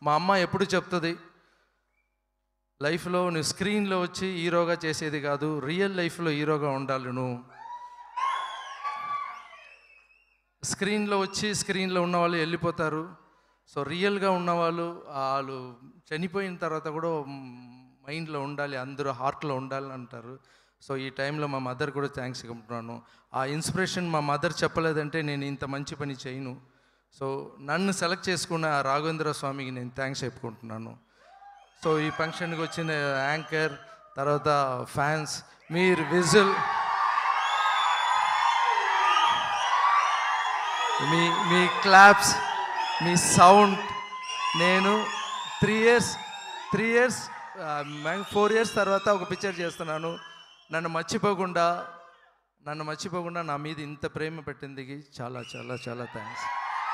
మా అమ్మ ఎప్పుడు చెప్తుంది లైఫ్లో నువ్వు స్క్రీన్లో వచ్చి హీరోగా చేసేది కాదు రియల్ లైఫ్లో హీరోగా ఉండాలి నువ్వు స్క్రీన్లో వచ్చి స్క్రీన్లో ఉన్న వాళ్ళు వెళ్ళిపోతారు సో రియల్గా ఉన్నవాళ్ళు వాళ్ళు చనిపోయిన తర్వాత కూడా మైండ్లో ఉండాలి అందరూ హార్ట్లో ఉండాలి అంటారు సో ఈ టైంలో మా మదర్ కూడా థ్యాంక్స్ చెప్తున్నాను ఆ ఇన్స్పిరేషన్ మా మదర్ చెప్పలేదంటే నేను ఇంత మంచి పని చేయను సో నన్ను సెలెక్ట్ చేసుకున్న ఆ రాఘవేంద్ర స్వామికి నేను థ్యాంక్స్ చెప్పుకుంటున్నాను సో ఈ ఫంక్షన్కి వచ్చిన యాంకర్ తర్వాత ఫ్యాన్స్ మీరు విజిల్ మీ మీ క్లాప్స్ మీ సౌండ్ నేను three years three years four years తర్వాత ఒక పిక్చర్ చేస్తున్నాను నన్ను మర్చిపోకుండా నన్ను మర్చిపోకుండా నా మీద ఇంత ప్రేమ పెట్టిందికి చాలా చాలా చాలా థ్యాంక్స్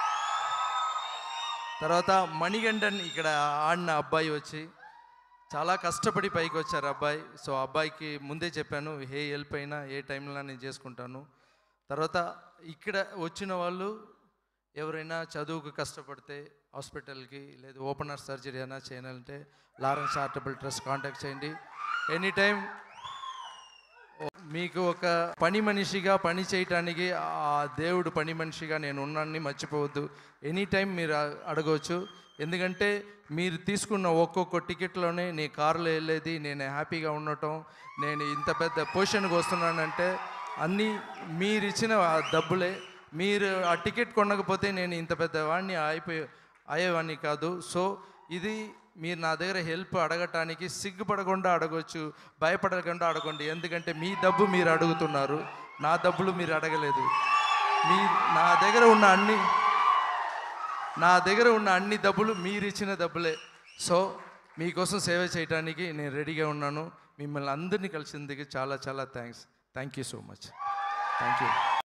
తర్వాత మణిగండన్ ఇక్కడ ఆడిన అబ్బాయి వచ్చి చాలా కష్టపడి పైకి వచ్చారు అబ్బాయి సో అబ్బాయికి ముందే చెప్పాను ఏ హెల్ప్ అయినా ఏ టైంలో నేను చేసుకుంటాను తర్వాత ఇక్కడ వచ్చిన వాళ్ళు ఎవరైనా చదువుకు కష్టపడితే హాస్పిటల్కి లేదా ఓపెనర్ సర్జరీ అయినా చేయాలంటే లారెన్స్ చారిటబుల్ ట్రస్ట్ కాంటాక్ట్ చేయండి ఎనీ టైం మీకు ఒక పని మనిషిగా పని చేయటానికి ఆ దేవుడు పని మనిషిగా నేను ఉన్నాన్ని మర్చిపోవద్దు ఎనీ టైం మీరు అ- అడగవచ్చు ఎందుకంటే మీరు తీసుకున్న ఒక్కొక్క టికెట్లోనే నీ కారులో వెళ్ళేది నేను హ్యాపీగా ఉండటం నేను ఇంత పెద్ద పొజిషన్కి వస్తున్నానంటే అన్నీ మీరు ఇచ్చిన ఆ డబ్బులే మీరు ఆ టికెట్ కొనకపోతే నేను ఇంత పెద్ద వాడిని అయిపోయి అయ్యేవాడిని కాదు సో ఇది మీరు నా దగ్గర హెల్ప్ అడగటానికి సిగ్గుపడకుండా అడగొచ్చు భయపడకుండా అడగండి ఎందుకంటే మీ డబ్బు మీరు అడుగుతున్నారు నా డబ్బులు మీరు అడగలేదు మీ నా దగ్గర ఉన్న అన్ని నా దగ్గర ఉన్న అన్ని డబ్బులు మీరు ఇచ్చిన డబ్బులే సో మీకోసం సేవ చేయడానికి నేను రెడీగా ఉన్నాను మిమ్మల్ని అందరినీ కలిసిందికి చాలా చాలా thanks thank you so much thank you